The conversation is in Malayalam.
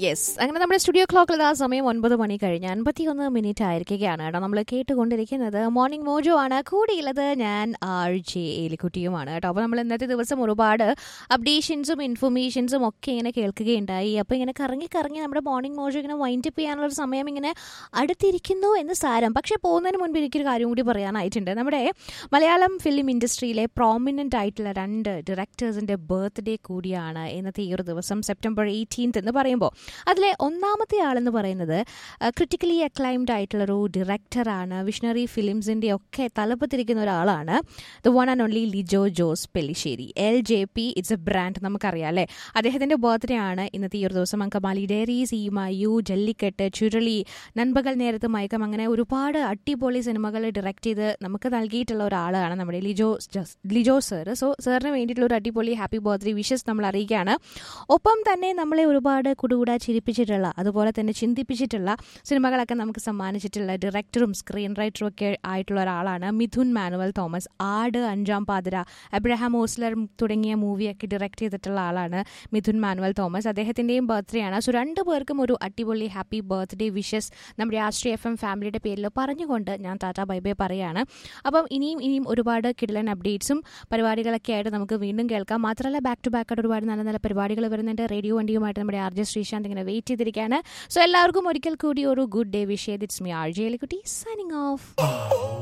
യെസ് അങ്ങനെ നമ്മുടെ സ്റ്റുഡിയോ ക്ലോക്കിൽ ആ സമയം ഒൻപത് മണി കഴിഞ്ഞ് അൻപത്തിയൊന്ന് മിനിറ്റ് ആയിരിക്കുകയാണ് കേട്ടോ നമ്മൾ കേട്ടുകൊണ്ടിരിക്കുന്നത് മോർണിംഗ് മോജോ ആണ് കൂടിയുള്ളത് ഞാൻ ആർ ജെ ഏലിക്കുട്ടിയുമാണ് കേട്ടോ അപ്പോൾ നമ്മൾ ഇന്നത്തെ ദിവസം ഒരുപാട് അപ്ഡേഷൻസും ഇൻഫർമേഷൻസും ഒക്കെ ഇങ്ങനെ കേൾക്കുകയുണ്ടായി അപ്പോൾ ഇങ്ങനെ കറങ്ങി കറങ്ങി നമ്മുടെ മോർണിംഗ് മോജോ ഇങ്ങനെ വൈൻഡ് അപ്പ് ചെയ്യാനുള്ള ഒരു സമയം ഇങ്ങനെ അടുത്തിരിക്കുന്നു എന്ന് സാരം പക്ഷേ പോകുന്നതിന് മുൻപ് എനിക്കൊരു കാര്യം കൂടി പറയാനായിട്ടുണ്ട് നമ്മുടെ മലയാളം ഫിലിം ഇൻഡസ്ട്രിയിലെ പ്രോമിനൻ്റ് ആയിട്ടുള്ള രണ്ട് ഡയറക്ടേഴ്സിൻ്റെ ബർത്ത്ഡേ കൂടിയാണ് ഇന്നത്തെ ഈ ഒരു ദിവസം സെപ്റ്റംബർ എയ്റ്റീൻത്ത് എന്ന് പറയുമ്പോൾ അതിലെ ഒന്നാമത്തെ ആളെന്ന് പറയുന്നത് ക്രിട്ടിക്കലി അക്ലൈംഡ് ആയിട്ടുള്ളൊരു ഡയറക്ടറാണ് വിഷണറി ഫിലിംസിൻ്റെ ഒക്കെ തലപ്പത്തിരിക്കുന്ന ഒരാളാണ് the one and only Lijo Jose Pellissery L J P it's a brand നമുക്കറിയാം അല്ലേ അദ്ദേഹത്തിൻ്റെ ബർത്ത്ഡേ ആണ് ഇന്നത്തെ ഈ ഒരു ദിവസം അങ്കമാലി ഡയറീസ് ഈമായു ജല്ലിക്കെട്ട് ചുരുളി നൻപകൽ നേരത്ത് മയക്കം അങ്ങനെ ഒരുപാട് അടിപൊളി സിനിമകൾ ഡയറക്റ്റ് ചെയ്ത് നമുക്ക് നൽകിയിട്ടുള്ള ഒരാളാണ് നമ്മുടെ ലിജോ ജസ്- ലിജോ സർ സോ സാറിന് വേണ്ടിയിട്ടുള്ള ഒരു അടിപൊളി ഹാപ്പി ബർത്ത്ഡേ വിഷസ് നമ്മൾ അറിയിക്കുകയാണ് ഒപ്പം തന്നെ നമ്മളെ ഒരുപാട് കുടുകൂടാ ചിരിപ്പിച്ചിട്ടുള്ള അതുപോലെ തന്നെ ചിന്തിപ്പിച്ചിട്ടുള്ള സിനിമകളൊക്കെ നമുക്ക് സമ്മാനിച്ചിട്ടുള്ള ഡയറക്ടറും സ്ക്രീൻ റൈറ്ററും ഒക്കെ ആയിട്ടുള്ള ഒരാളാണ് മിഥുൻ മാനുവൽ തോമസ് ആട് അഞ്ചാം പാതിര അബ്രഹാം ഓസ്ലർ തുടങ്ങിയ മൂവിയൊക്കെ ഡയറക്റ്റ് ചെയ്തിട്ടുള്ള ആളാണ് മിഥുൻ മാനുവൽ തോമസ് അദ്ദേഹത്തിൻ്റെയും ബർത്ത്ഡേ ആണ് സോ രണ്ടു പേർക്കും ഒരു അടിപൊളി ഹാപ്പി ബർത്ത്ഡേ വിഷസ് നമ്മുടെ രാഷ്ട്രീയ എഫ് എം ഫാമിലിയുടെ പേരിൽ പറഞ്ഞുകൊണ്ട് ഞാൻ ടാറ്റ ബൈ ബൈ പറയുകയാണ് അപ്പം ഇനിയും ഇനിയും ഒരുപാട് കിടിലൻ അപ്ഡേറ്റ്സും പരിപാടികളൊക്കെ ആയിട്ട് നമുക്ക് വീണ്ടും കേൾക്കാം മാത്രമല്ല ബാക്ക് ടു ബാക്ക് ആയിട്ട് ഒരുപാട് നല്ല നല്ല പരിപാടികൾ വരുന്നുണ്ട് റേഡിയോ വണ്ടിയുമായിട്ട് നമ്മുടെ ആർ ജെ ശ്രീശാന്ത് ഇങ്ങനെ വെയിറ്റ് ചെയ്തിരിക്കുകയാണ് സോ എല്ലാവർക്കും ഒരിക്കൽ കൂടി ഒരു ഗുഡ് ഡേ വിഷ് ചെയ്ത് it's me R J Elikutty signing of